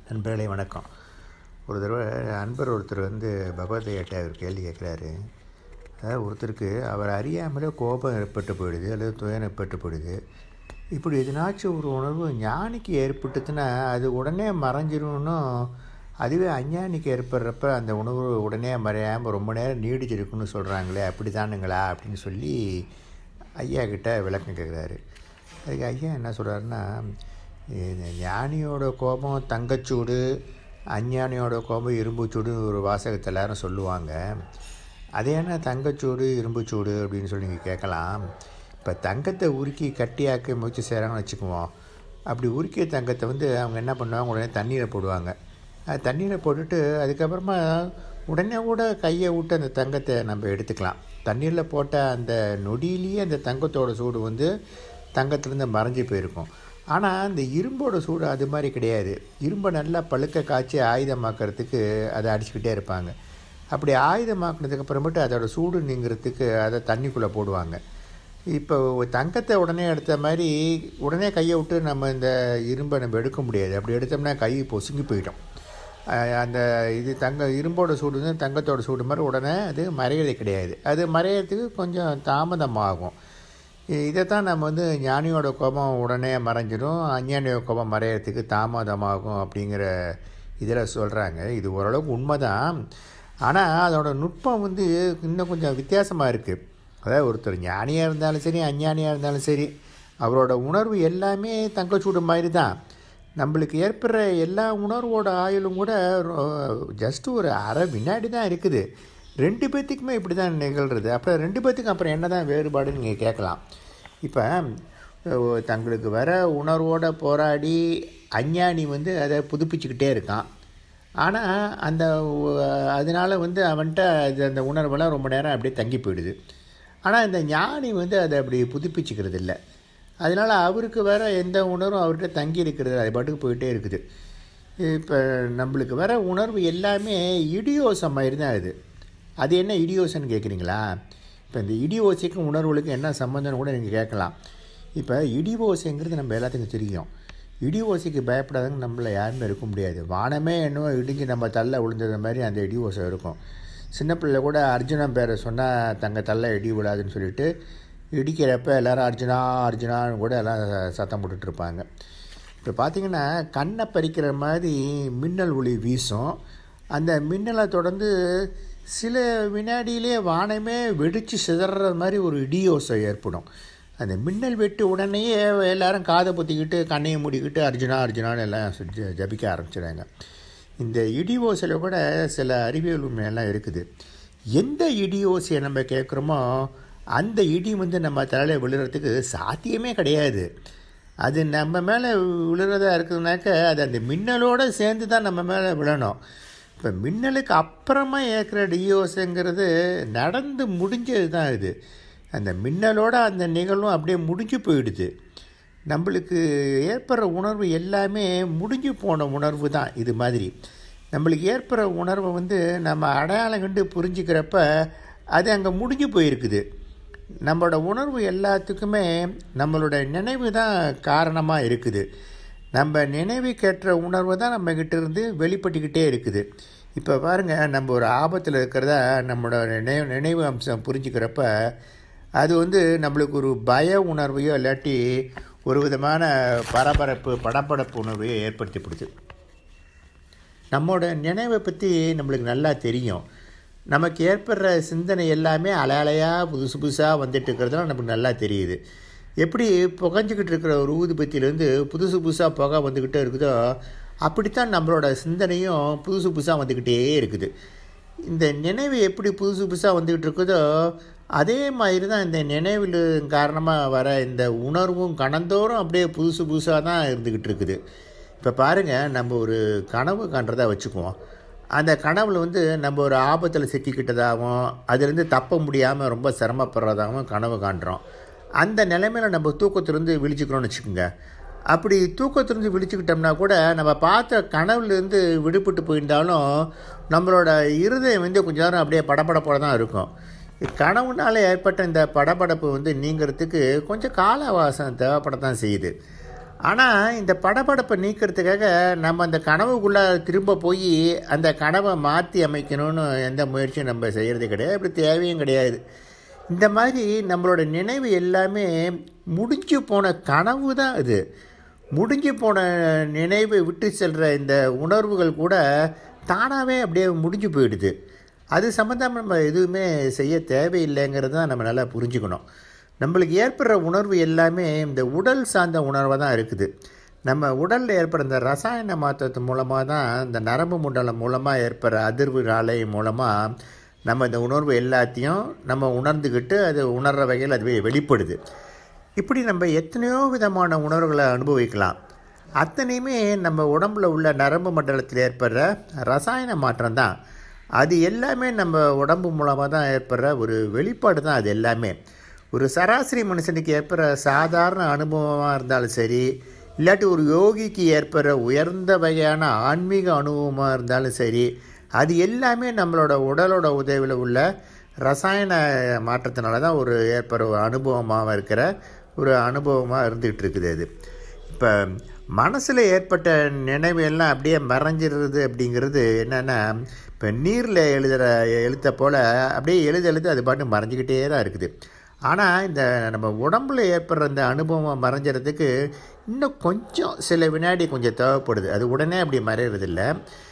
நண்பர்களே வணக்கம் ஒரு தடவை அன்பர் ஒருத்தர் வந்து பகவதையிட்ட ஒரு கேள்வி கேட்குறாரு அதாவது ஒருத்தருக்கு அவர் அறியாமலே கோபம் ஏற்பட்டு போயிடுது அல்லது துயரம் ஏற்பட்டு போயிடுது இப்படி எதனாச்சும் ஒரு உணர்வு ஞானிக்கு ஏற்பட்டுச்சுன்னா அது உடனே மறைஞ்சிரும்னு அதுவே அஞ்ஞானிக்கு ஏற்படுறப்ப அந்த உணர்வு உடனே மறையாமல் ரொம்ப நேரம் நீடிச்சிருக்குன்னு சொல்கிறாங்களே அப்படி தானுங்களா அப்படின்னு சொல்லி ஐயா கிட்ட விளக்கம் கேட்குறாரு அதுக்கு ஐயா என்ன சொல்கிறாருன்னா இந்த ஞானியோட கோபம் தங்கச்சூடு அஞ்ஞானியோட கோபம் இரும்புச்சூடு ஒரு வாசகத்தை எல்லாரும் சொல்லுவாங்க அது என்ன தங்கச்சூடு இரும்புச்சூடு அப்படின்னு சொல்லி நீங்கள் கேட்கலாம் இப்போ தங்கத்தை உருக்கி கட்டியாக்க முயற்சி செய்கிறாங்கன்னு வச்சுக்குவோம் அப்படி உருக்கிய தங்கத்தை வந்து அவங்க என்ன பண்ணுவாங்க உடனே தண்ணீரை போடுவாங்க அது தண்ணீரை போட்டுட்டு அதுக்கப்புறமா உடனே கூட கையை விட்டு அந்த தங்கத்தை நம்ம எடுத்துக்கலாம் தண்ணீரில் போட்ட அந்த நொடியிலேயே அந்த தங்கத்தோட சூடு வந்து தங்கத்துலேருந்து மறைஞ்சி போயிருக்கும் ஆனால் அந்த இரும்போட சூடு அது மாதிரி கிடையாது இரும்பை நல்லா பழுக்க காய்ச்சி ஆயுதமாக்கிறதுக்கு அதை அடிச்சுக்கிட்டே இருப்பாங்க அப்படி ஆயுதமாக்குனதுக்கு அப்புறமேட்டு அதோட சூடு நீங்கிறதுக்கு அதை தண்ணிக்குள்ளே போடுவாங்க இப்போ தங்கத்தை உடனே எடுத்த மாதிரி உடனே கையை விட்டு நம்ம இந்த இரும்பை நம்ம எடுக்க முடியாது அப்படி எடுத்தோம்னா கை பொசுங்கி போயிட்டோம் அந்த இது தங்க இரும்போட சூடு வந்து தங்கத்தோட சூடு மாதிரி உடனே அது மறையிறது கிடையாது அது மறையிறதுக்கு கொஞ்சம் தாமதமாகும் இதைத்தான் நம்ம வந்து ஞானியோட கோபம் உடனே மறைஞ்சிடும் அஞ்ஞானியோட கோபம் மறையிறதுக்கு தாமதமாகும் அப்படிங்கிற இதில் சொல்கிறாங்க இது ஓரளவுக்கு உண்மை தான் ஆனால் அதோட நுட்பம் வந்து இன்னும் கொஞ்சம் வித்தியாசமாக இருக்குது அதாவது ஒருத்தர் ஞானியாக இருந்தாலும் சரி அஞ்ஞானியாக இருந்தாலும் சரி அவரோட உணர்வு எல்லாமே தங்கச்சூடு மாதிரி தான் நம்மளுக்கு ஏற்படுற எல்லா உணர்வோட ஆயுளும் கூட ஜஸ்ட்டு ஒரு அரை வினாடி தான் இருக்குது ரெண்டு பேர்த்துக்குமே இப்படி தான் நிகழ்கிறது அப்புறம் ரெண்டு பேர்த்துக்கும் அப்புறம் என்ன தான் வேறுபாடுன்னு நீங்கள் கேட்கலாம் இப்போ தங்களுக்கு வர உணர்வோடு போராடி அஞ்ஞானி வந்து அதை புதுப்பிச்சுக்கிட்டே இருக்கான் ஆனால் அந்த அதனால் வந்து அவன்கிட்ட அது அந்த உணர்வெல்லாம் ரொம்ப நேரம் அப்படியே தங்கி போயிடுது ஆனால் இந்த ஞானி வந்து அதை அப்படி புதுப்பிச்சுக்கிறது இல்லை அதனால் அவருக்கு வர எந்த உணர்வும் அவர்கிட்ட தங்கி இருக்கிறது அது பாட்டுக்கு போயிட்டே இருக்குது இப்போ நம்மளுக்கு வர உணர்வு எல்லாமே இடியோசம் மாதிரி தான் இது அது என்ன இடியோசன்னு கேட்குறீங்களா இப்போ இந்த இடியோசைக்கும் உணர்வுகளுக்கும் என்ன சம்மந்தம்னு கூட நீங்கள் கேட்கலாம் இப்போ இடி ஓசைங்கிறது நம்ம எல்லாத்துக்கும் தெரியும் இடி ஓசைக்கு பயப்படாதவங்க நம்மள யாருமே இருக்க முடியாது வானமே என்னவோ இடிஞ்சு நம்ம தள்ள விழுந்தது மாதிரி அந்த இடி ஓசை இருக்கும் சின்ன பிள்ளை கூட அர்ஜுனன் பேரை சொன்னால் தங்க தள்ள இடி விடாதுன்னு சொல்லிட்டு இடிக்கிறப்ப எல்லோரும் அர்ஜுனா அர்ஜுனான்னு கூட எல்லாம் சத்தம் போட்டுட்ருப்பாங்க இப்போ பார்த்திங்கன்னா கண்ணை பறிக்கிற மாதிரி மின்னல் ஒளி வீசும் அந்த மின்னலை தொடர்ந்து சில வினாடியிலே வானமே வெடித்து சிதற மாதிரி ஒரு இடியோசை ஏற்படும் அந்த மின்னல் வெட்டு உடனேயே எல்லோரும் காதை பொத்திக்கிட்டு கண்ணையை மூடிக்கிட்டு அர்ஜுனா அர்ஜுனான்னு எல்லாம் ஜபிக்க ஆரம்பிச்சிடுறாங்க இந்த இடி ஓசையில் கூட சில அறிவியல் உண்மையெல்லாம் இருக்குது எந்த இடி ஓசையை நம்ம கேட்குறோமோ அந்த இடி வந்து நம்ம தலையில் விழுறதுக்கு சாத்தியமே கிடையாது அது நம்ம மேலே விழுறதா இருக்குதுனாக்க அது அந்த மின்னலோடு சேர்ந்து தான் நம்ம மேலே விழணும் இப்போ மின்னலுக்கு அப்புறமா ஏற்கிற டியோஸுங்கிறது நடந்து முடிஞ்சது தான் இது அந்த மின்னலோட அந்த நிகழ்வும் அப்படியே முடிஞ்சு போயிடுது நம்மளுக்கு ஏற்படுற உணர்வு எல்லாமே முடிஞ்சு போன உணர்வு தான் இது மாதிரி நம்மளுக்கு ஏற்படுற உணர்வை வந்து நம்ம அடையாளம் கண்டு புரிஞ்சுக்கிறப்ப அது அங்கே முடிஞ்சு போயிருக்குது நம்மளோட உணர்வு எல்லாத்துக்குமே நம்மளோட நினைவு தான் காரணமாக இருக்குது நம்ம நினைவுக்கேற்ற உணர்வு தான் நம்மக்கிட்ட இருந்து வெளிப்பட்டுக்கிட்டே இருக்குது இப்போ பாருங்கள் நம்ம ஒரு ஆபத்தில் இருக்கிறதா நம்மளோட நினைவு நினைவு அம்சம் புரிஞ்சுக்கிறப்ப அது வந்து நம்மளுக்கு ஒரு பய உணர்வையோ இல்லாட்டி ஒரு விதமான பரபரப்பு படப்படப்பு உணர்வையோ ஏற்படுத்திப்படுது நம்மளோட நினைவை பற்றி நம்மளுக்கு நல்லா தெரியும் நமக்கு ஏற்படுற சிந்தனை எல்லாமே அலையலையாக புதுசு புதுசாக வந்துட்டு இருக்கிறதுலாம் நமக்கு நல்லா தெரியுது எப்படி புகஞ்சிக்கிட்டு இருக்கிற ஒரு ஊதுபத்தியிலேருந்து புதுசு புதுசாக புகை வந்துக்கிட்டே இருக்குதோ அப்படித்தான் நம்மளோட சிந்தனையும் புதுசு புதுசாக வந்துக்கிட்டே இருக்குது இந்த நினைவு எப்படி புதுசு புதுசாக வந்துக்கிட்டு இருக்குதோ அதே மாதிரி தான் இந்த நினைவில் காரணமாக வர இந்த உணர்வும் கணந்தோறும் அப்படியே புதுசு புதுசாக தான் இருந்துக்கிட்டு இருக்குது இப்போ பாருங்கள் நம்ம ஒரு கனவு காண்றதா வச்சுக்குவோம் அந்த கனவில் வந்து நம்ம ஒரு ஆபத்தில் சிக்கிக்கிட்டதாகவும் அதுலேருந்து தப்ப முடியாமல் ரொம்ப சிரமப்படுறதாகவும் கனவு காண்றோம் அந்த நிலைமையில் நம்ம தூக்கத்திலேருந்து விழிச்சுக்கிறோன்னு வச்சுக்கோங்க அப்படி தூக்கத்திலேருந்து விழிச்சுக்கிட்டோம்னா கூட நம்ம பார்த்த கனவுலேருந்து விடுபட்டு போயிருந்தாலும் நம்மளோட இருதயம் வந்து கொஞ்ச நேரம் அப்படியே படப்படப்போட தான் இருக்கும் கனவுனால் ஏற்பட்ட இந்த படபடப்பு வந்து நீங்கிறதுக்கு கொஞ்சம் கால அவகாசம் தேவைப்பட தான் செய்யுது ஆனால் இந்த படபடப்பை நீக்கிறதுக்காக நம்ம அந்த கனவுக்குள்ளே திரும்ப போய் அந்த கனவை மாற்றி அமைக்கணும்னு எந்த முயற்சியும் நம்ம செய்கிறது கிடையாது அப்படி தேவையும் கிடையாது இந்த மாதிரி நம்மளோட நினைவு எல்லாமே முடிஞ்சு போன கனவு தான் அது முடிஞ்சு போன நினைவை விட்டு செல்கிற இந்த உணர்வுகள் கூட தானாகவே அப்படியே முடிஞ்சு போயிடுது அது சம்மந்தமாக நம்ம எதுவுமே செய்ய தேவையில்லைங்கிறது தான் நம்ம நல்லா புரிஞ்சுக்கணும் நம்மளுக்கு ஏற்படுற உணர்வு எல்லாமே இந்த உடல் சார்ந்த உணர்வாக தான் இருக்குது நம்ம உடலில் ஏற்படுற இந்த ரசாயன மாற்றத்து மூலமாக தான் இந்த நரம்பு மண்டலம் மூலமாக ஏற்படுற அதிர்வு அலை மூலமாக நம்ம இந்த உணர்வு எல்லாத்தையும் நம்ம உணர்ந்துக்கிட்டு அது உணர்கிற வகையில் அது வெளிப்படுது இப்படி நம்ம எத்தனையோ விதமான உணர்வுகளை அனுபவிக்கலாம் அத்தனையுமே நம்ம உடம்புல உள்ள நரம்பு மண்டலத்தில் ஏற்படுற ரசாயன மாற்றம் தான் அது எல்லாமே நம்ம உடம்பு மூலமாக தான் ஏற்படுற ஒரு வெளிப்பாடு தான் அது எல்லாமே ஒரு சராசரி மனுஷனுக்கு ஏற்படுற சாதாரண அனுபவமாக இருந்தாலும் சரி இல்லாட்டி ஒரு யோகிக்கு ஏற்படுற உயர்ந்த வகையான ஆன்மீக அனுபவமாக இருந்தாலும் சரி அது எல்லாமே நம்மளோட உடலோட உதவியில் உள்ள ரசாயன மாற்றத்தினால தான் ஒரு ஏற்படுற ஒரு அனுபவமாக இருக்கிற ஒரு அனுபவமாக இருந்துகிட்டு இருக்குது அது இப்போ மனசில் ஏற்பட்ட நினைவு எல்லாம் அப்படியே மறைஞ்சிடுறது அப்படிங்கிறது என்னென்னா இப்போ நீரில் எழுதுகிற எழுத்தை போல் அப்படியே எழுத எழுத அது பாட்டு மறைஞ்சிக்கிட்டே தான் இருக்குது ஆனால் இந்த நம்ம உடம்புல ஏற்படுற இந்த அனுபவம் மறைஞ்சிறதுக்கு இன்னும் கொஞ்சம் சில வினாடி கொஞ்சம் தேவைப்படுது அது உடனே அப்படி மறையிறதில்ல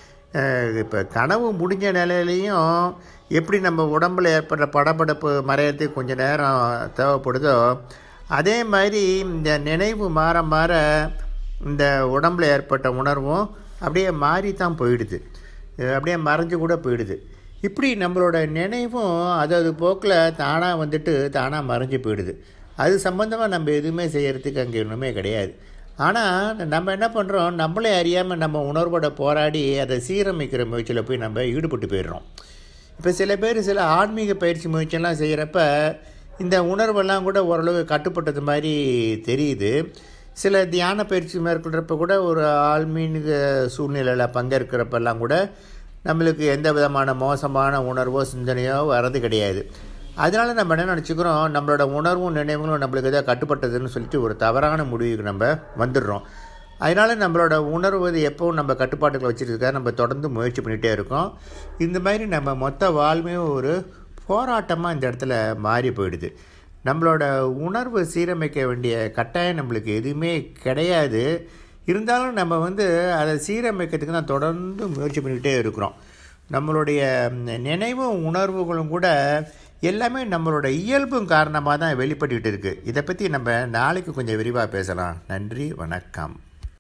இப்போ கனவு முடிஞ்ச நிலையிலையும் எப்படி நம்ம உடம்புல ஏற்படுற படபடப்பு மறையிறதுக்கு கொஞ்சம் நேரம் தேவைப்படுதோ அதே மாதிரி இந்த நினைவு மாற மாற இந்த உடம்புல ஏற்பட்ட உணர்வும் அப்படியே மாறி தான் போயிடுது அப்படியே மறைஞ்சு கூட போயிடுது இப்படி நம்மளோட நினைவும் அது அது போக்கில் தானாக வந்துட்டு தானாக மறைஞ்சு போயிடுது அது சம்மந்தமாக நம்ம எதுவுமே செய்கிறதுக்கு அங்கே ஒன்றுமே கிடையாது ஆனால் நம்ம என்ன பண்ணுறோம் நம்மளே அறியாமல் நம்ம உணர்வோட போராடி அதை சீரமைக்கிற முயற்சியில் போய் நம்ம ஈடுபட்டு போயிடுறோம் இப்போ சில பேர் சில ஆன்மீக பயிற்சி முயற்சியெல்லாம் செய்கிறப்ப இந்த உணர்வெல்லாம் கூட ஓரளவு கட்டுப்பட்டது மாதிரி தெரியுது சில தியான பயிற்சி மேற்கொள்கிறப்ப கூட ஒரு ஆன்மீக சூழ்நிலையில் பங்கேற்கிறப்பெல்லாம் கூட நம்மளுக்கு எந்த விதமான மோசமான உணர்வோ சிந்தனையோ வர்றது கிடையாது அதனால் நம்ம என்ன நினச்சிக்கிறோம் நம்மளோட உணர்வும் நினைவுகளும் நம்மளுக்கு எதாவது கட்டுப்பட்டதுன்னு சொல்லிட்டு ஒரு தவறான முடிவுக்கு நம்ம வந்துடுறோம் அதனால் நம்மளோட உணர்வு எப்போவும் நம்ம கட்டுப்பாட்டுகளை வச்சுருக்க நம்ம தொடர்ந்து முயற்சி பண்ணிகிட்டே இருக்கோம் இந்த மாதிரி நம்ம மொத்த வாழ்வே ஒரு போராட்டமாக இந்த இடத்துல மாறி போயிடுது நம்மளோட உணர்வு சீரமைக்க வேண்டிய கட்டாயம் நம்மளுக்கு எதுவுமே கிடையாது இருந்தாலும் நம்ம வந்து அதை சீரமைக்கிறதுக்கு தான் தொடர்ந்து முயற்சி பண்ணிக்கிட்டே இருக்கிறோம் நம்மளுடைய நினைவும் உணர்வுகளும் கூட எல்லாமே நம்மளோட இயல்பும் காரணமாக தான் வெளிப்பட்டுக்கிட்டு இருக்குது இதை பற்றி நம்ம நாளைக்கு கொஞ்சம் விரிவாக பேசலாம் நன்றி வணக்கம்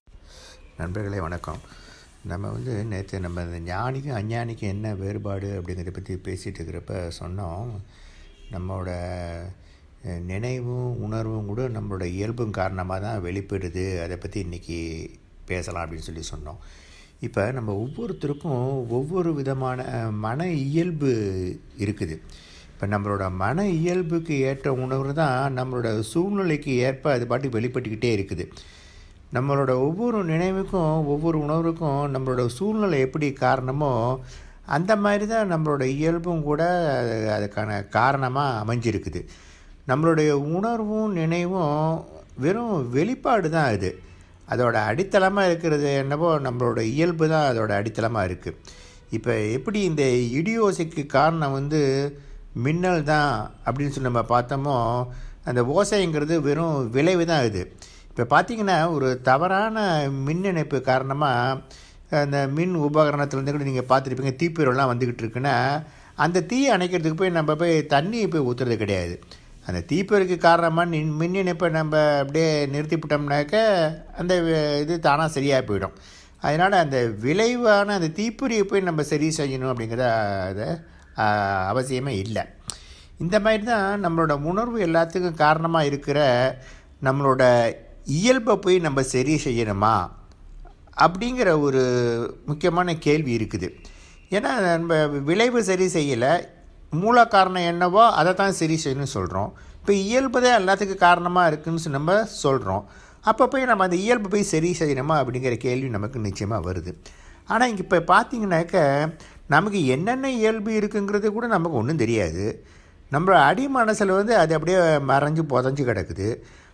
நண்பர்களே வணக்கம் நம்ம வந்து நேற்று நம்ம இந்த ஞானிக்கும் அஞ்ஞானிக்கும் என்ன வேறுபாடு அப்படிங்கிறத பற்றி பேசிகிட்டு இருக்கிறப்ப சொன்னோம் நம்மளோட நினைவும் உணர்வும் கூட நம்மளோட இயல்பும் காரணமாக தான் வெளிப்படுது அதை பற்றி இன்றைக்கி பேசலாம் அப்படின்னு சொல்லி சொன்னோம் இப்போ நம்ம ஒவ்வொருத்தருக்கும் ஒவ்வொரு விதமான மன இயல்பு இருக்குது இப்போ நம்மளோட மன இயல்புக்கு ஏற்ற உணர்வு தான் நம்மளோட சூழ்நிலைக்கு ஏற்ப அது பாட்டு வெளிப்பட்டுக்கிட்டே இருக்குது நம்மளோட ஒவ்வொரு நினைவுக்கும் ஒவ்வொரு உணர்வுக்கும் நம்மளோட சூழ்நிலை எப்படி காரணமோ அந்த மாதிரி தான் நம்மளோட இயல்பும் கூட அதுக்கான காரணமாக அமைஞ்சிருக்குது நம்மளுடைய உணர்வும் நினைவும் வெறும் வெளிப்பாடு தான் அது அதோட அடித்தளமாக இருக்கிறது என்னவோ நம்மளோட இயல்பு தான் அதோட அடித்தளமாக இருக்குது இப்போ எப்படி இந்த இடியோசைக்கு காரணம் வந்து மின்னல் தான் அப்படின்னு சொல்லி நம்ம பார்த்தோமோ அந்த ஓசைங்கிறது வெறும் விளைவு தான் இது இப்போ பார்த்திங்கன்னா ஒரு தவறான மின் இணைப்பு காரணமாக அந்த மின் உபகரணத்துலேருந்து கூட நீங்கள் பார்த்துருப்பீங்க தீப்பொறிலாம் வந்துக்கிட்டு இருக்குன்னா அந்த தீயை அணைக்கிறதுக்கு போய் நம்ம போய் தண்ணி போய் ஊற்றுறது கிடையாது அந்த தீப்பொறிக்கு காரணமாக நின் மின் இணைப்பை நம்ம அப்படியே நிறுத்திவிட்டோம்னாக்க அந்த இது தானாக சரியாக போயிடும் அதனால் அந்த விளைவான அந்த தீப்பொறியை போய் நம்ம சரி செய்யணும் அப்படிங்கிற அதை அவசியமே இல்லை இந்த மாதிரி தான் நம்மளோட உணர்வு எல்லாத்துக்கும் காரணமாக இருக்கிற நம்மளோட இயல்பை போய் நம்ம சரி செய்யணுமா அப்படிங்கிற ஒரு முக்கியமான கேள்வி இருக்குது ஏன்னா நம்ம விளைவு சரி செய்யலை மூல காரணம் என்னவோ அதை தான் சரி செய்யணும்னு சொல்கிறோம் இப்போ இயல்பு தான் எல்லாத்துக்கும் காரணமாக இருக்குதுன்னு நம்ம சொல்கிறோம் அப்போ போய் நம்ம அந்த இயல்பு போய் சரி செய்யணுமா அப்படிங்கிற கேள்வி நமக்கு நிச்சயமாக வருது ஆனால் இங்கே இப்போ பார்த்தீங்கன்னாக்க நமக்கு என்னென்ன இயல்பு இருக்குங்கிறது கூட நமக்கு ஒன்றும் தெரியாது நம்ம அடி மனசில் வந்து அது அப்படியே மறைஞ்சு புதஞ்சு கிடக்குது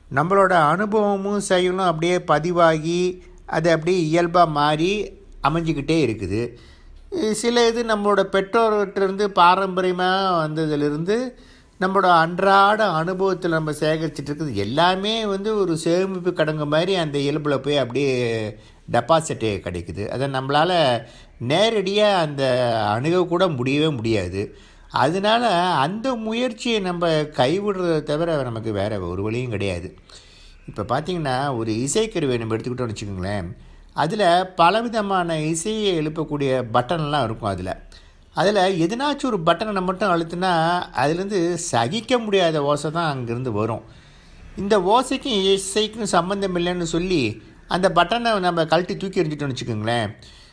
நம்மளோட அனுபவமும் செயலும் அப்படியே பதிவாகி அது அப்படியே இயல்பாக மாறி அமைஞ்சிக்கிட்டே இருக்குது சில இது நம்மளோட பெற்றோர்கிட்டருந்து பாரம்பரியமாக வந்ததுலேருந்து நம்மளோட அன்றாட அனுபவத்தில் நம்ம சேகரிச்சிட்டு இருக்குது எல்லாமே வந்து ஒரு சேமிப்பு கடங்கு மாதிரி அந்த இயல்பில் போய் அப்படியே டெபாசிட்டு கிடைக்குது அதை நம்மளால் நேரடியாக அந்த அணுகக்கூட முடியவே முடியாது அதனால் அந்த முயற்சியை நம்ம கைவிடுறத தவிர நமக்கு வேறு ஒரு வழியும் கிடையாது இப்போ பார்த்திங்கன்னா ஒரு இசைக்கருவியை நம்ம எடுத்துக்கிட்டோம்னு வச்சுக்கோங்களேன் அதில் பலவிதமான இசையை எழுப்பக்கூடிய பட்டன்லாம் இருக்கும் அதில் அதில் எதனாச்சும் ஒரு பட்டனை மட்டும் அழுத்தினா அதுலேருந்து சகிக்க முடியாத ஓசை தான் அங்கேருந்து வரும் இந்த ஓசைக்கும் இசைக்கும் சம்மந்தம் இல்லைன்னு சொல்லி அந்த பட்டனை நம்ம கழட்டி தூக்கி எறிஞ்சிட்டோம்னு வச்சுக்கோங்களேன்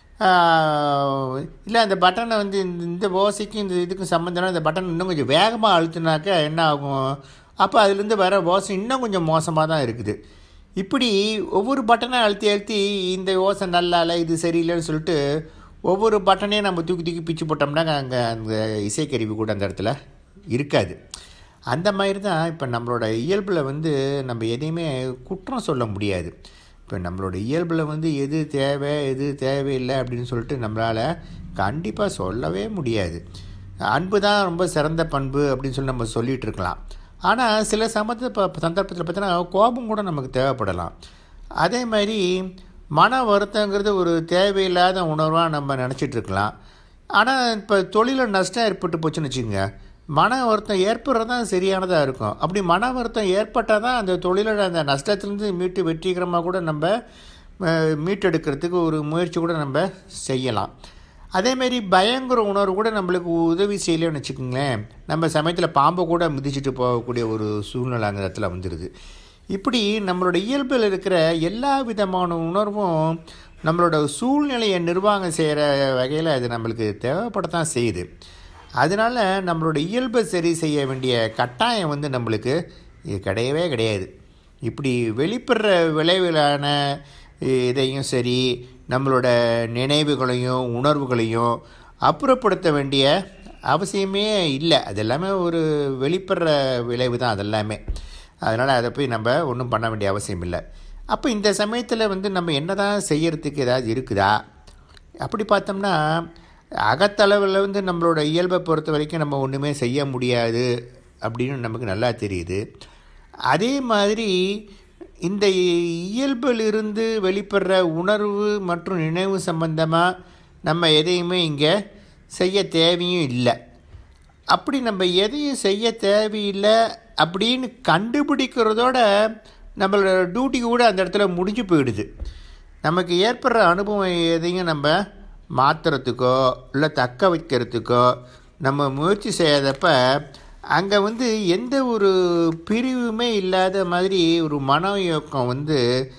இல்லை அந்த பட்டனை வந்து இந்த இந்த ஓசைக்கும் இந்த இதுக்கும் சம்மந்தம் இந்த பட்டன் இன்னும் கொஞ்சம் வேகமாக அழுத்தினாக்கா என்ன ஆகும் அப்போ அதுலேருந்து வர ஓசை இன்னும் கொஞ்சம் மோசமாக தான் இருக்குது இப்படி ஒவ்வொரு பட்டனை அழுத்தி அழுத்தி இந்த ஓசை நல்லா இல்லை இது சரியில்லைன்னு சொல்லிட்டு ஒவ்வொரு பட்டனையும் நம்ம தூக்கி தூக்கி பிச்சு போட்டோம்னா அங்கே அந்த இசைக்கருவி கூட அந்த இடத்துல இருக்காது அந்த மாதிரி தான் இப்போ நம்மளோட இயல்பில் வந்து நம்ம எதையுமே குற்றம் சொல்ல முடியாது இப்போ நம்மளோட இயல்பில் வந்து எது தேவை எது தேவையில்லை அப்படின்னு சொல்லிட்டு நம்மளால் கண்டிப்பாக சொல்லவே முடியாது அன்பு தான் ரொம்ப சிறந்த பண்பு அப்படின்னு சொல்லி நம்ம சொல்லிகிட்டு இருக்கலாம் ஆனால் சில சமத்து சந்தர்ப்பத்தில் பார்த்தீங்கன்னா கோபம் கூட நமக்கு தேவைப்படலாம் அதே மாதிரி மன வருத்தங்கிறது ஒரு தேவையில்லாத உணர்வாக நம்ம நினச்சிட்டு இருக்கலாம் ஆனால் இப்போ தொழிலில் நஷ்டம் ஏற்பட்டு போச்சுன்னு வச்சுக்கோங்க மன வருத்தம் ஏற்படுறது தான் சரியானதாக இருக்கும் அப்படி மன வருத்தம் ஏற்பட்டால் தான் அந்த தொழிலோட அந்த நஷ்டத்துலேருந்து மீட்டு வெற்றிகரமாக கூட நம்ம மீட்டெடுக்கிறதுக்கு ஒரு முயற்சி கூட நம்ம செய்யலாம் அதேமாரி பயங்கர உணர்வு கூட நம்மளுக்கு உதவி செய்யலைன்னு வச்சுக்கோங்களேன் நம்ம சமயத்தில் பாம்பை கூட மிதிச்சுட்டு போகக்கூடிய ஒரு சூழ்நிலை அந்த இடத்துல வந்துடுது இப்படி நம்மளோட இயல்பில் இருக்கிற எல்லா விதமான உணர்வும் நம்மளோட சூழ்நிலையை நிர்வாகம் செய்கிற வகையில் அது நம்மளுக்கு தேவைப்படத்தான் செய்யுது அதனால் நம்மளோட இயல்பை சரி செய்ய வேண்டிய கட்டாயம் வந்து நம்மளுக்கு கிடையவே கிடையாது இப்படி வெளிப்படுற விளைவிலான இதையும் சரி நம்மளோட நினைவுகளையும் உணர்வுகளையும் அப்புறப்படுத்த வேண்டிய அவசியமே இல்லை அது எல்லாமே ஒரு வெளிப்படுற விளைவு தான் அதெல்லாமே அதனால் அதை போய் நம்ம ஒன்றும் பண்ண வேண்டிய அவசியம் இல்லை அப்போ இந்த சமயத்தில் வந்து நம்ம என்ன தான் செய்யறதுக்கு ஏதாவது இருக்குதா அப்படி பார்த்தோம்னா அகத்தளவில் வந்து நம்மளோட இயல்பை பொறுத்த வரைக்கும் நம்ம ஒன்றுமே செய்ய முடியாது அப்படின்னு நமக்கு நல்லா தெரியுது அதே மாதிரி இந்த இயல்பிலிருந்து வெளிப்படுற உணர்வு மற்றும் நினைவு சம்பந்தமாக நம்ம எதையுமே இங்கே செய்ய தேவையும் இல்லை அப்படி நம்ம எதையும் செய்ய தேவையில்லை அப்படின்னு கண்டுபிடிக்கிறதோட நம்மளோட டியூட்டி கூட அந்த இடத்துல முடிஞ்சு போயிடுது நமக்கு ஏற்படுற அனுபவம் எதையும் நம்ம மாற்றுறதுக்கோ இல்லை தக்க வைக்கிறதுக்கோ நம்ம முயற்சி செய்யாதப்ப அங்கே வந்து எந்த ஒரு பிரிவுமே இல்லாத மாதிரி ஒரு மன இயக்கம் வந்து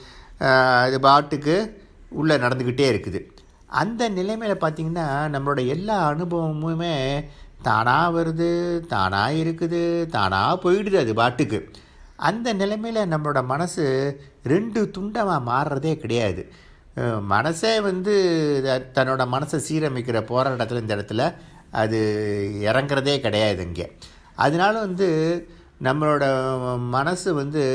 அது பாட்டுக்கு உள்ளே நடந்துக்கிட்டே இருக்குது அந்த நிலைமையில் பார்த்திங்கன்னா நம்மளோட எல்லா அனுபவமுமே தானாக வருது தானாக இருக்குது தானாக போயிடுது அது பாட்டுக்கு அந்த நிலைமையில் நம்மளோட மனசு ரெண்டு துண்டமாக மாறுறதே கிடையாது மனசே வந்து தன்னோட மனசை சீரமைக்கிற போராட்டத்தில் இந்த இடத்துல அது இறங்குறதே கிடையாது இங்கே அதனால வந்து நம்மளோட மனசு வந்து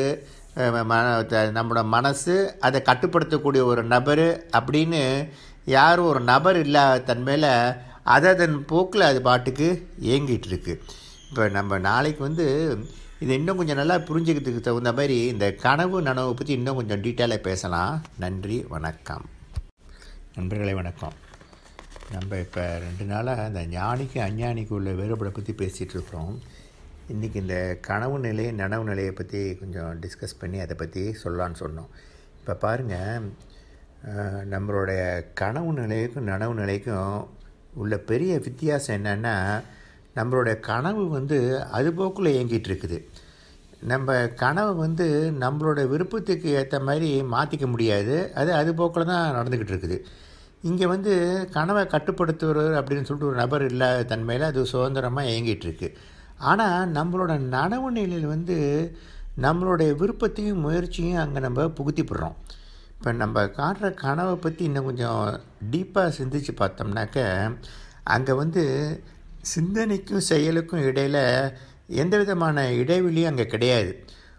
நம்மளோட மனசு அதை கட்டுப்படுத்தக்கூடிய ஒரு நபர் அப்படின்னு யாரும் ஒரு நபர் இல்லாத தன்மையில் அதை அதன் போக்கில் அது பாட்டுக்கு இயங்கிட்டு இருக்கு இப்போ நம்ம நாளைக்கு வந்து இது இன்னும் கொஞ்சம் நல்லா புரிஞ்சுக்கிறதுக்கு தகுந்த மாதிரி இந்த கனவு நனவை பற்றி இன்னும் கொஞ்சம் டீட்டெயிலாக பேசலாம் நன்றி வணக்கம் நண்பர்களே வணக்கம் நம்ம இப்போ ரெண்டு நாளாக இந்த ஞானிக்கு அஞ்ஞானிக்கு உள்ள வேறுபாடை பற்றி பேசிகிட்டு இருக்கிறோம் இன்றைக்கி இந்த கனவு நிலை நனவு நிலையை பற்றி கொஞ்சம் டிஸ்கஸ் பண்ணி அதை பற்றி சொல்லலான்னு சொன்னோம் இப்போ பாருங்கள் நம்மளுடைய கனவு நிலைக்கும் நனவு நிலைக்கும் உள்ள பெரிய வித்தியாசம் என்னென்னா நம்மளுடைய கனவு வந்து அது போக்கில் இயங்கிட்டு இருக்குது நம்ம கனவை வந்து நம்மளோட விருப்பத்துக்கு ஏற்ற மாதிரி மாற்றிக்க முடியாது அது அது போக்கில் தான் நடந்துக்கிட்டு இருக்குது இங்கே வந்து கனவை கட்டுப்படுத்துவர் அப்படின்னு சொல்லிட்டு ஒரு நபர் இல்லாத தன்மையில் அது சுதந்திரமாக இயங்கிட்டு இருக்கு ஆனால் நம்மளோட நனவு நிலையில் வந்து நம்மளுடைய விருப்பத்தையும் முயற்சியும் அங்கே நம்ம புகுத்திப்படுறோம் இப்போ நம்ம காட்டுற கனவை பற்றி இன்னும் கொஞ்சம் டீப்பாக சிந்திச்சு பார்த்தோம்னாக்க அங்கே வந்து சிந்தனைக்கும் செயலுக்கும் இடையில் எந்த விதமான இடைவெளியும் அங்கே கிடையாது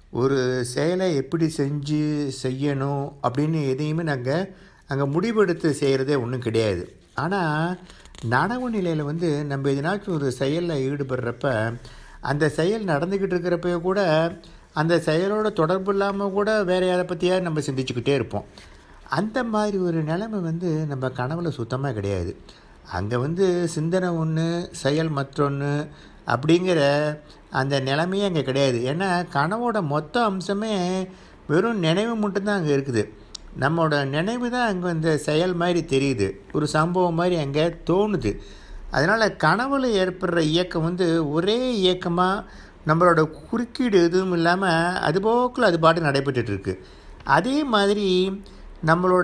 ஒரு செயலை எப்படி செஞ்சு செய்யணும் அப்படின்னு எதையுமே நாங்கள் அங்கே முடிவெடுத்து செய்கிறதே ஒன்றும் கிடையாது ஆனால் நனவு நிலையில் வந்து நம்ம எதனாச்சும் ஒரு செயலில் ஈடுபடுறப்ப அந்த செயல் நடந்துக்கிட்டு இருக்கிறப்ப கூட அந்த செயலோட தொடர்பு இல்லாமல் கூட வேறு எதை பற்றியாவது நம்ம சிந்திச்சுக்கிட்டே இருப்போம் அந்த மாதிரி ஒரு நிலைமை வந்து நம்ம கனவுல சுத்தமாக கிடையாது அங்கே வந்து சிந்தனை ஒன்று செயல் மற்றொன்று அப்படிங்கிற அந்த நிலைமையே அங்கே கிடையாது ஏன்னா கனவோட மொத்த அம்சமே வெறும் நினைவு மட்டும்தான் அங்கே இருக்குது நம்மளோட நினைவு தான் அங்கே இந்த செயல் மாதிரி தெரியுது ஒரு சம்பவம் மாதிரி அங்கே தோணுது அதனால் கனவுல ஏற்படுற இயக்கம் வந்து ஒரே இயக்கமாக நம்மளோட குறுக்கீடு எதுவும் இல்லாமல் அது போக்கில் அது பாட்டு நடைபெற்றுட்டு இருக்கு அதே மாதிரி நம்மளோட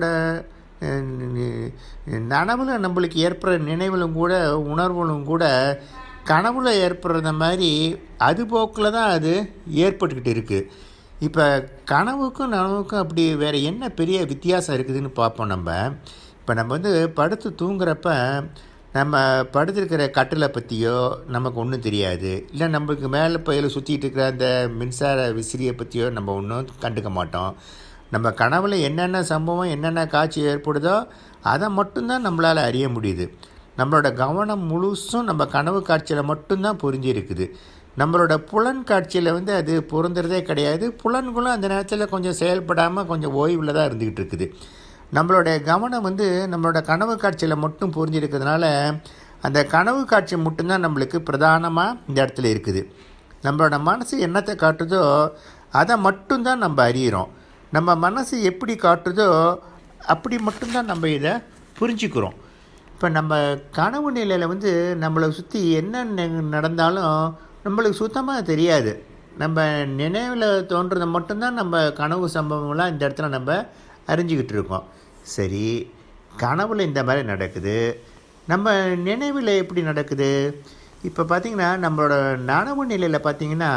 நனவில் நம்மளுக்கு ஏற்படுற நினைவிலும் கூட உணர்வுகளும் கூட கனவுல ஏற்படுறத மாதிரி அது போக்கில் தான் அது ஏற்பட்டுக்கிட்டு இருக்குது இப்போ கனவுக்கும் நனவுக்கும் அப்படி வேறு என்ன பெரிய வித்தியாசம் இருக்குதுன்னு பார்ப்போம் நம்ம இப்போ நம்ம வந்து படுத்து தூங்குறப்ப நம்ம படுத்திருக்கிற கட்டிலை பற்றியோ நமக்கு ஒன்றும் தெரியாது இல்லை நம்மளுக்கு மேலே பயில சுற்றிட்டு இருக்கிற அந்த மின்சார விசிறியை பற்றியோ நம்ம ஒன்றும் கண்டுக்க மாட்டோம் நம்ம கனவில் என்னென்ன சம்பவம் என்னென்ன காட்சி ஏற்படுதோ அதை மட்டும்தான் நம்மளால் அறிய முடியுது நம்மளோட கவனம் முழுசும் நம்ம கனவு காட்சியில் மட்டும்தான் புரிஞ்சு இருக்குது நம்மளோட புலன் காட்சியில் வந்து அது பொருந்துறதே கிடையாது புலன்களும் அந்த நேரத்தில் கொஞ்சம் செயல்படாமல் கொஞ்சம் ஓய்வில் தான் இருந்துக்கிட்டு இருக்குது நம்மளோட கவனம் வந்து நம்மளோட கனவு காட்சியில் மட்டும் புரிஞ்சிருக்கிறதுனால அந்த கனவு காட்சி மட்டும்தான் நம்மளுக்கு பிரதானமாக இந்த இடத்துல இருக்குது நம்மளோட மனசு என்னத்தை காட்டுதோ அதை மட்டும்தான் நம்ம அறிகிறோம் நம்ம மனசு எப்படி காட்டுதோ அப்படி மட்டும்தான் நம்ம இதை புரிஞ்சுக்கிறோம் இப்போ நம்ம கனவு நிலையில் வந்து நம்மளை சுற்றி என்ன நடந்தாலும் நம்மளுக்கு சுத்தமாக தெரியாது நம்ம நினைவில் தோன்றதை மட்டும்தான் நம்ம கனவு சம்பவம்லாம் இந்த இடத்துல நம்ம அறிஞ்சிக்கிட்டு இருக்கோம் சரி கனவுல இந்த மாதிரி நடக்குது நம்ம நினைவில் எப்படி நடக்குது இப்போ பார்த்திங்கன்னா நம்மளோட நனவு நிலையில் பார்த்திங்கன்னா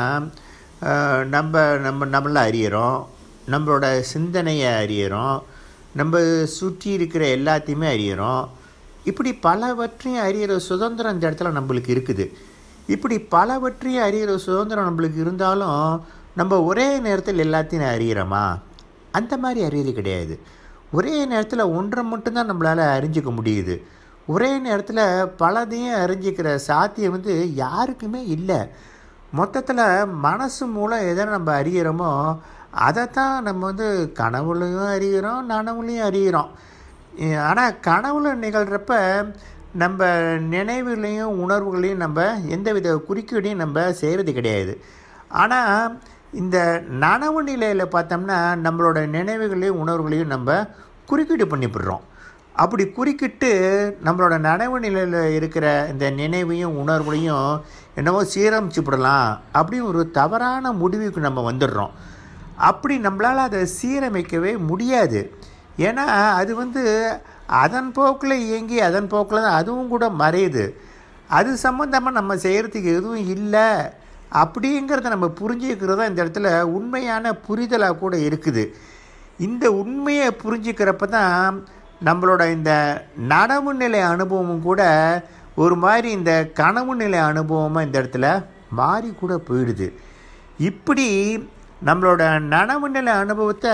நம்ம நம்ம நம்மளை அறியிறோம் நம்மளோட சிந்தனையை அறியிறோம் நம்ம சுற்றி இருக்கிற எல்லாத்தையுமே அறியிறோம் இப்படி பலவற்றையும் அறியிற சுதந்திரம் இந்த இடத்துல நம்மளுக்கு இருக்குது இப்படி பலவற்றையும் அறிகிற சுதந்திரம் நம்மளுக்கு இருந்தாலும் நம்ம ஒரே நேரத்தில் எல்லாத்தையும் அறிகிறோமா அந்த மாதிரி அறியறது கிடையாது ஒரே நேரத்தில் ஒன்றை மட்டும்தான் நம்மளால் அறிஞ்சிக்க முடியுது ஒரே நேரத்தில் பலதையும் அறிஞ்சிக்கிற சாத்தியம் வந்து யாருக்குமே இல்லை மொத்தத்தில் மனசு மூலம் எதை நம்ம அறிகிறோமோ அதைத்தான் நம்ம வந்து கனவுலையும் அறிகிறோம் நனவுலையும் அறிகிறோம் ஆனால் கனவுல நிகழ்கிறப்ப நம்ம நினைவுகளையும் உணர்வுகளையும் நம்ம எந்தவித குறுக்கீடையும் நம்ம செய்கிறது கிடையாது ஆனால் இந்த நனவு நிலையில் பார்த்தோம்னா நம்மளோட நினைவுகளையும் உணர்வுகளையும் நம்ம குறுக்கீடு பண்ணிவிடுறோம் அப்படி குறுக்கிட்டு நம்மளோட நனவு நிலையில் இருக்கிற இந்த நினைவையும் உணர்வுகளையும் என்னவோ சீரமைச்சுப்படலாம் அப்படின்னு ஒரு தவறான முடிவுக்கு நம்ம வந்துடுறோம் அப்படி நம்மளால் அதை சீரமைக்கவே முடியாது ஏன்னா அது வந்து அதன் போக்கில் இயங்கி அதன் போக்கில் தான் அதுவும் கூட மறையுது அது சம்மந்தமாக நம்ம செய்கிறதுக்கு எதுவும் இல்லை அப்படிங்கிறத நம்ம புரிஞ்சுக்கிறது இந்த இடத்துல உண்மையான புரிதலாக கூட இருக்குது இந்த உண்மையை புரிஞ்சுக்கிறப்ப தான் நம்மளோட இந்த நனவு நிலை அனுபவமும் கூட ஒரு மாதிரி இந்த கனவு நிலை அனுபவமாக இந்த இடத்துல மாறி கூட போயிடுது இப்படி நம்மளோட நனவு நிலை அனுபவத்தை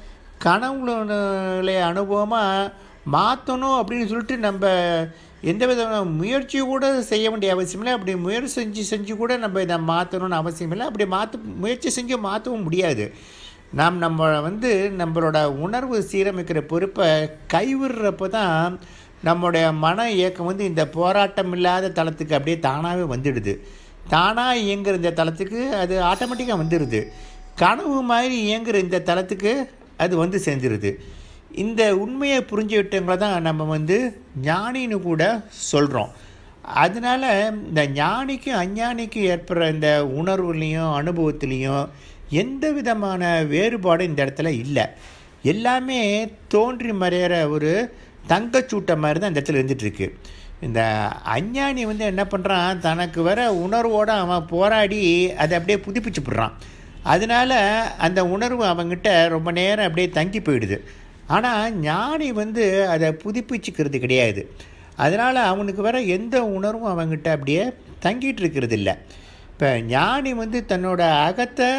கனவு நிலை அனுபவமாக மாற்றணும் அப்படின்னு சொல்லிட்டு நம்ம எந்த விதமான முயற்சி கூட செய்ய வேண்டிய அவசியம் இல்லை அப்படி முயற்சி செஞ்சு செஞ்சு கூட நம்ம இதை மாற்றணும்னு அவசியம் இல்லை அப்படி மாற்ற முயற்சி செஞ்சு மாற்றவும் முடியாது நாம் நம்ம வந்து நம்மளோட உணர்வு சீரமைக்கிற பொறுப்பை கைவிடுறப்ப தான் நம்முடைய மன இயக்கம் வந்து இந்த போராட்டம் இல்லாத தளத்துக்கு அப்படியே தானாகவே வந்துடுது தானாக இயங்குற இந்த தளத்துக்கு அது ஆட்டோமேட்டிக்காக வந்துடுது கனவு மாதிரி இயங்குற இந்த தளத்துக்கு அது வந்து சேர்ந்துருது இந்த உண்மையை புரிஞ்சுக்கிட்டவங்கள தான் நம்ம வந்து ஞானின்னு கூட சொல்கிறோம் அதனால் இந்த ஞானிக்கும் அஞ்ஞானிக்கும் ஏற்படுற இந்த உணர்வுலேயும் அனுபவத்துலேயும் எந்த விதமான வேறுபாடும் இந்த இடத்துல இல்லை எல்லாமே தோன்றி மறையிற ஒரு தங்கச்சூட்டை மாதிரி தான் இந்த இடத்துல இருந்துகிட்ருக்கு இந்த அஞ்ஞானி வந்து என்ன பண்ணுறான் தனக்கு வர உணர்வோடு அவன் போராடி அதை அப்படியே புதுப்பிச்சுப்படுறான் அதனால் அந்த உணர்வு அவங்ககிட்ட ரொம்ப நேரம் அப்படியே தங்கி போயிடுது ஆனால் ஞானி வந்து அதை புதுப்பிச்சுக்கிறது கிடையாது அதனால் அவனுக்கு வர எந்த உணர்வும் அவங்ககிட்ட அப்படியே தங்கிட்டு இருக்கிறது இல்லை இப்போ ஞானி வந்து தன்னோட அகத்தை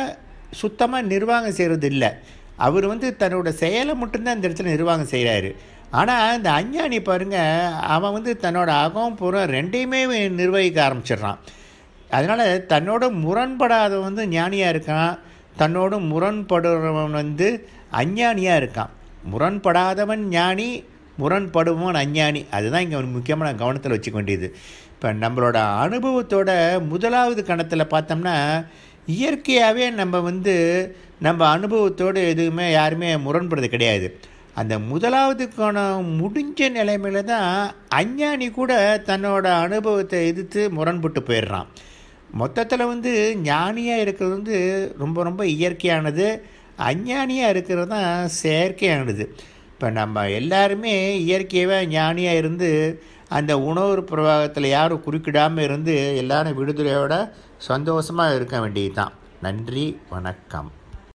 சுத்தமாக நிர்வாகம் செய்கிறது இல்லை அவர் வந்து தன்னோட செயலை மட்டும்தான் இந்த இடத்துல நிர்வாகம் செய்கிறாரு ஆனால் இந்த அஞ்ஞானி பாருங்க அவன் வந்து தன்னோட அகம் புறம் ரெண்டையுமே நிர்வகிக்க ஆரம்பிச்சிடுறான் அதனால் தன்னோட முரண்படாதவன் வந்து ஞானியாக இருக்கான் தன்னோட முரண்படுறவன் வந்து அஞ்ஞானியாக இருக்கான் முரண்படாதவன் ஞானி முரண்படுவன் அஞ்ஞானி அதுதான் இங்கே முக்கியமாக நான் கவனத்தில் வச்சுக்க வேண்டியது இப்போ நம்மளோட அனுபவத்தோட முதலாவது கணத்தில் பார்த்தோம்னா இயற்கையாகவே நம்ம வந்து நம்ம அனுபவத்தோடு எதுவுமே யாருமே முரண்படுறது கிடையாது அந்த முதலாவது கோணம் முடிஞ்ச நிலைமையில தான் அஞ்ஞானி கூட தன்னோட அனுபவத்தை எதிர்த்து முரண்பட்டு போயிடுறான் மொத்தத்தில் வந்து ஞானியாக இருக்கிறது வந்து ரொம்ப ரொம்ப இயற்கையானது அஞ்ஞானியாக இருக்கிறது தான் செயற்கையானது இப்போ நம்ம எல்லாருமே இயற்கையாகவே ஞானியாக இருந்து அந்த உணவு பிரவாகத்தில் யாரும் குறுக்கிடாமல் இருந்து எல்லாரும் விடுதலையோட சந்தோஷமாக இருக்க வேண்டியது தான் நன்றி வணக்கம்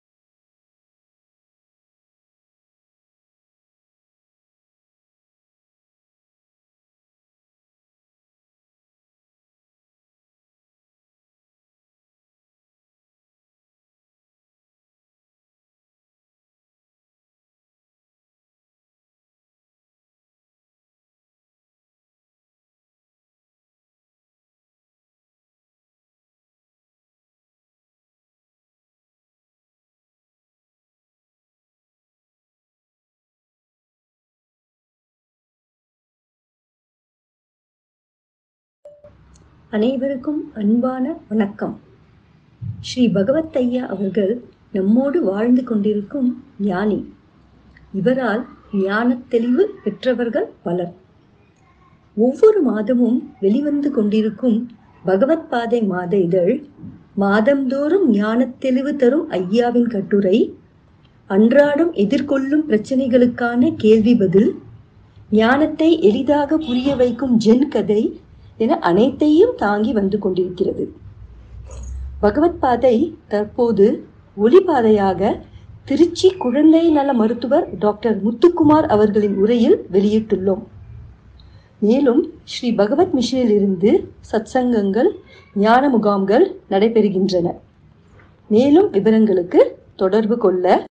அனைவருக்கும் அன்பான வணக்கம் ஸ்ரீ பகவத் ஐயா அவர்கள் நம்மோடு வாழ்ந்து கொண்டிருக்கும் ஞானி இவரால் ஞானத் தெளிவு பெற்றவர்கள் பலர் ஒவ்வொரு மாதமும் வெளிவந்து கொண்டிருக்கும் பகவத் பாதை மாத இதழ் மாதந்தோறும் ஞானத் தெளிவு தரும் ஐயாவின் கட்டுரை அன்றாடம் எதிர்கொள்ளும் பிரச்சனைகளுக்கான கேள்வி பதில் ஞானத்தை எளிதாக புரிய வைக்கும் ஜென் கதை என அனைத்தையும் தாங்கி வந்து கொண்டிருக்கிறது பகவத் பாதை தற்போது ஒளிபாதையாக திருச்சி குழந்தை நல மருத்துவர் டாக்டர் முத்துக்குமார் அவர்களின் உரையில் வெளியிட்டுள்ளோம் மேலும் ஸ்ரீ பகவத் மிஷனில் இருந்து சத்சங்கங்கள் ஞான முகாம்கள் நடைபெறுகின்றன மேலும் விவரங்களுக்கு தொடர்பு கொள்ள